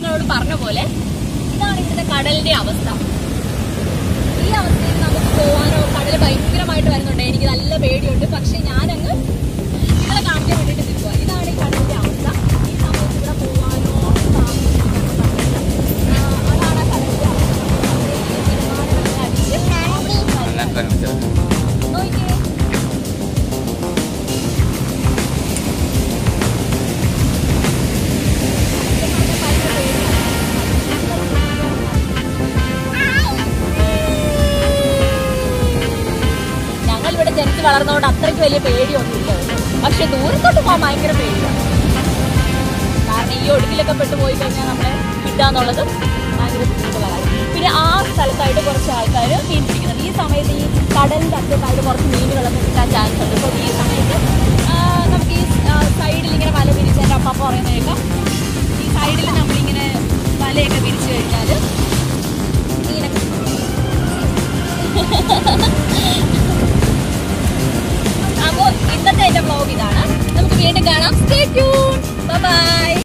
നിങ്ങളോട് പറഞ്ഞ പോലെ ഇതാണ് ഇവിടുത്തെ കടലിന്റെ അവസ്ഥ ഈ അവസ്ഥയിൽ നമുക്ക് പോകാനോ കടൽ ഭയങ്കരമായിട്ട് വരുന്നുണ്ട് എനിക്ക് നല്ല പേടിയുണ്ട് പക്ഷെ ഞാനങ്ങ് നിങ്ങളെ കാണിക്കാൻ വേണ്ടിയിട്ട് നിൽക്കുക ഇതാണ് ഈ കടലിന്റെ അവസ്ഥ ഈ സമയത്ത് ഇവിടെ പോകാനോ താമസിക്കാനോ പറ്റില്ല. ആ, അതാണ് ആ കടലിന്റെ അവസ്ഥ ഈ തിരമാലകളൊക്കെ അടിച്ച് എല്ലാം കാണിച്ചത് നോക്കിയേ ഞങ്ങൾ ഇവിടെ ജനിച്ച് വളർന്നതുകൊണ്ട് അത്രയ്ക്ക് വലിയ പേടിയൊന്നുമില്ല കേട്ടോ. പക്ഷെ ദൂരത്തോട്ട് പോകാൻ ഭയങ്കര പേടിയാണ് കാരണം ഈ ഒടുക്കിലൊക്കെ പെട്ടു പോയി കഴിഞ്ഞാൽ നമ്മളെ കിട്ടാന്നുള്ളത് ഭയങ്കര ബുദ്ധിമുട്ടുള്ള കാര്യം പിന്നെ ആ സ്ഥലത്തായിട്ട് കുറച്ച് ആൾക്കാർ മീൻ പിടിക്കുന്നുണ്ട് ഈ സമയത്ത് ഈ കടലിൻ്റെ അറ്റത്തായിട്ട് കുറച്ച് മീനുകളൊക്കെ കിട്ടാൻ ചാൻസ് ഉണ്ട് അപ്പോൾ ഈ സമയത്ത് ആ, നമുക്ക് ഈ സൈഡിൽ ഇങ്ങനെ വല വിരിച്ച് എൻ്റെ അമ്മ പറയുന്ന കേൾക്കാം ഈ സൈഡിൽ നമ്മളിങ്ങനെ വലയൊക്കെ വിരിച്ചു കഴിഞ്ഞാൽ മീനൊക്കെ അപ്പോൾ ഇന്നത്തെ എൻ്റെ വ്ളോഗ് ഇതാണ് നമുക്ക് വീണ്ടും കാണാം സ്റ്റേ ട്യൂൺ ബൈ